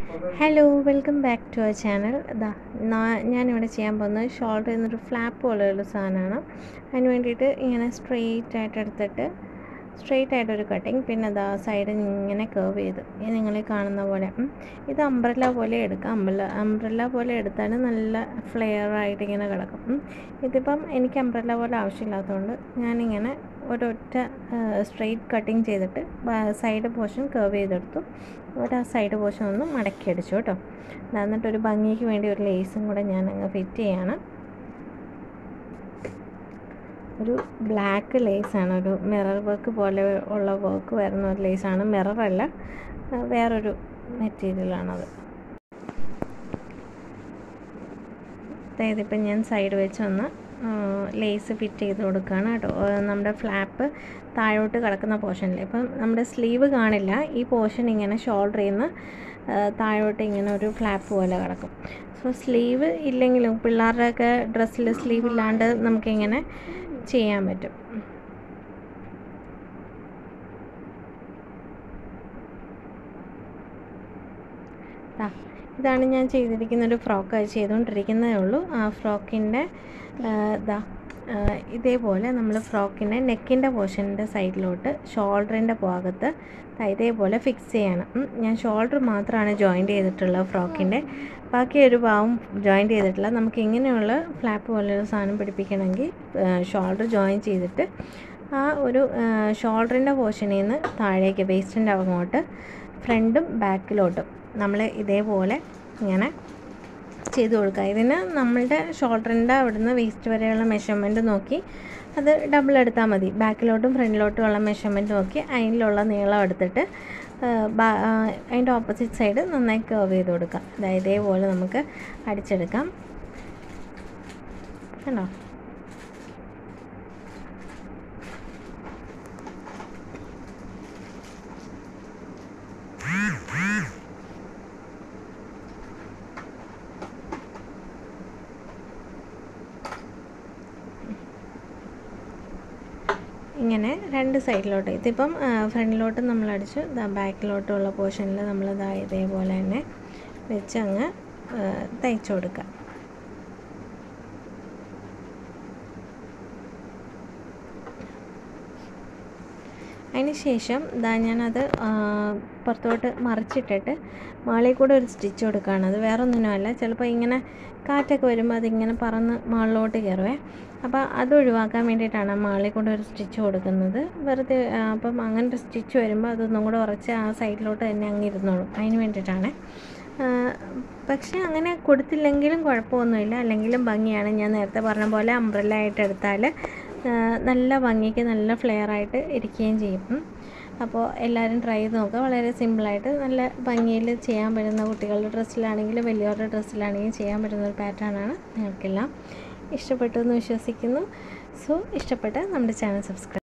Hello welcome back to our channel ഇതാ നാ- ഞാനിവിടെ ചെയ്യാൻ പോകുന്നത് ഷോൾഡർ എന്നൊരു ഫ്ലാപ്പ് പോലെയുള്ള സാധനമാണ് അതിന് വേണ്ടിയിട്ട് ഇങ്ങനെ സ്ട്രെയിറ്റ് ആയിട്ട് എടുത്തിട്ട് സ്ട്രെയിറ്റ് ആയിട്ടൊരു കട്ടിങ് പിന്നെ അതാ സൈഡിൽ ഇങ്ങനെ കേർവ് ചെയ്ത് ഈ നിങ്ങൾ ഈ കാണുന്ന പോലെ ഉം. ഇത് അംബ്രല്ല പോലെ എടുക്കാം അംബ്രല്ല അംബ്രല്ല പോലെ എടുത്താൽ നല്ല ഫ്ലെയർ ആയിട്ട് ഇങ്ങനെ കിടക്കും ഉം. ഇതിപ്പം എനിക്ക് അംബ്രല്ല പോലെ ആവശ്യമില്ലാത്തതുകൊണ്ട് ഞാനിങ്ങനെ ഒരൊറ്റ സ്ട്രെയിറ്റ് കട്ടിങ് ചെയ്തിട്ട് സൈഡ് പോർഷൻ കേർവ് ചെയ്തെടുത്തു ഒരു ആ സൈഡ് പോർഷൻ ഒന്ന് മടക്കി അടിച്ചു കേട്ടോ ദാ എന്നിട്ട് ഒരു ഭംഗിക്ക് വേണ്ടി ഒരു ലേസും കൂടെ ഞാൻ അങ്ങ് ഫിറ്റ് ചെയ്യാണ് ഒരു ബ്ലാക്ക് ലേസാണ് ഒരു മിറർ വർക്ക് പോലെ ഉള്ള വർക്ക് വരുന്ന ഒരു ലേസാണ് മിററല്ല വേറൊരു മെറ്റീരിയലാണത് അതായത് ഇപ്പം ഞാൻ സൈഡ് വെച്ച് ഒന്ന് ലേസ് ഫിറ്റ് ചെയ്ത് കൊടുക്കുകയാണ് കേട്ടോ ആ, നമ്മുടെ ഫ്ലാപ്പ് താഴോട്ട് കിടക്കുന്ന പോർഷനിൽ ഇപ്പം നമ്മുടെ സ്ലീവ് കാണില്ല ഈ പോർഷൻ ഇങ്ങനെ ഷോൾഡറിൽ നിന്ന് താഴോട്ട് ഇങ്ങനെ ഒരു ഫ്ലാപ്പ് പോലെ കിടക്കും സോ സ്ലീവ് ഇല്ലെങ്കിലും പിള്ളേരുടെയൊക്കെ ഡ്രസ്സിൽ സ്ലീവ് ഇല്ലാണ്ട് നമുക്കിങ്ങനെ ചെയ്യാൻ പറ്റും ദാ, ഇതാണ് ഞാൻ ചെയ്തിരിക്കുന്ന ഒരു ഫ്രോക്ക് അത് ചെയ്തുകൊണ്ടിരിക്കുന്നതേ ഉള്ളൂ ആ ഫ്രോക്കിൻ്റെ ഇതാ ഇതേപോലെ നമ്മൾ ഫ്രോക്കിൻ്റെ നെക്കിൻ്റെ പോർഷൻ്റെ സൈഡിലോട്ട് ഷോൾഡറിൻ്റെ ഭാഗത്ത് ദാ ഇതേപോലെ ഫിക്സ് ചെയ്യണം ഉം. ഞാൻ ഷോൾഡർ മാത്രമാണ് ജോയിൻറ്റ് ചെയ്തിട്ടുള്ളത് ഫ്രോക്കിൻ്റെ ബാക്കി ഒരു ഭാഗം ജോയിൻറ്റ് ചെയ്തിട്ടില്ല നമുക്ക് ഇങ്ങനെയുള്ള ഫ്ലാപ്പ് പോലെയുള്ള സാധനം പിടിപ്പിക്കണമെങ്കിൽ ഷോൾഡർ ജോയിൻ ചെയ്തിട്ട് ആ ഒരു ഷോൾഡറിൻ്റെ പോർഷനിൽ നിന്ന് താഴേക്ക് വേസ്റ്റിൻ്റെ അങ്ങോട്ട് ഫ്രണ്ടും ബാക്കിലോട്ടും നമ്മൾ ഇതേപോലെ ഇങ്ങനെ ചെയ്ത് കൊടുക്കുക ഇതിന് നമ്മളുടെ ഷോൾഡറിൻ്റെ അവിടുന്ന് വേസ്റ്റ് വരെയുള്ള മെഷർമെൻറ്റ് നോക്കി അത് ഡബിൾ എടുത്താൽ മതി ബാക്കിലോട്ടും ഫ്രണ്ടിലോട്ടും ഉള്ള മെഷർമെൻറ്റ് നോക്കി അതിലുള്ള നീളം എടുത്തിട്ട് ആ, ബാ- ആ, അതിൻ്റെ ഓപ്പോസിറ്റ് സൈഡ് നന്നായി കർവ് ചെയ്ത് കൊടുക്കാം അതായത് ഇതേപോലെ നമുക്ക് അടിച്ചെടുക്കാം കണ്ടോ ഇങ്ങനെ രണ്ട് സൈഡിലോട്ട് ഇതിപ്പം ഫ്രണ്ടിലോട്ട് നമ്മൾ അടിച്ചു ബാക്കിലോട്ടുള്ള പോർഷനിൽ നമ്മൾ ഇതാ ഇതേപോലെ തന്നെ വെച്ച് അങ്ങ് ആ, തയ്ച്ചു കൊടുക്കുക അതിന് ശേഷം ഇതാ ഞാനത് ആ, പുറത്തോട്ട് മറിച്ചിട്ടിട്ട് മാളിൽ കൂടെ ഒരു സ്റ്റിച്ച് കൊടുക്കുകയാണ് അത് വേറെ ഒന്നിനുമല്ല ചിലപ്പോൾ ഇങ്ങനെ കാറ്റൊക്കെ വരുമ്പോൾ അതിങ്ങനെ പറന്ന് മാളിലോട്ട് കയറുവേ അപ്പോൾ അത് ഒഴിവാക്കാൻ വേണ്ടിയിട്ടാണ് മാളിൽ കൂടെ ഒരു സ്റ്റിച്ച് കൊടുക്കുന്നത് വെറുതെ ആ, അപ്പം അങ്ങനെ ഒരു സ്റ്റിച്ച് വരുമ്പോൾ അതൊന്നും കൂടെ ഉറച്ച് ആ സൈഡിലോട്ട് തന്നെ അങ്ങ് ഇരുന്നോളും അതിന് വേണ്ടിയിട്ടാണ് ആ, പക്ഷേ അങ്ങനെ കൊടുത്തില്ലെങ്കിലും കുഴപ്പമൊന്നുമില്ല അല്ലെങ്കിലും ഭംഗിയാണ് ഞാൻ നേരത്തെ പറഞ്ഞ പോലെ അംബ്രല്ല ആയിട്ട് എടുത്താൽ ആ, നല്ല ഭംഗിക്ക് നല്ല ഫ്ലെയർ ആയിട്ട് ഇരിക്കുകയും ചെയ്യും ഉം. അപ്പോൾ എല്ലാവരും ട്രൈ ചെയ്ത് നോക്കുക വളരെ സിമ്പിളായിട്ട് നല്ല ഭംഗിയിൽ ചെയ്യാൻ പറ്റുന്ന കുട്ടികളുടെ ഡ്രസ്സിലാണെങ്കിലും വലിയവരുടെ ഡ്രസ്സിലാണെങ്കിലും ചെയ്യാൻ പറ്റുന്ന ഒരു പാറ്റേൺ ആണ് നിങ്ങൾക്കെല്ലാം ഇഷ്ടപ്പെട്ടു എന്ന് വിശ്വസിക്കുന്നു സോ ഇഷ്ടപ്പെട്ട നമ്മുടെ ചാനൽ സബ്സ്ക്രൈബ്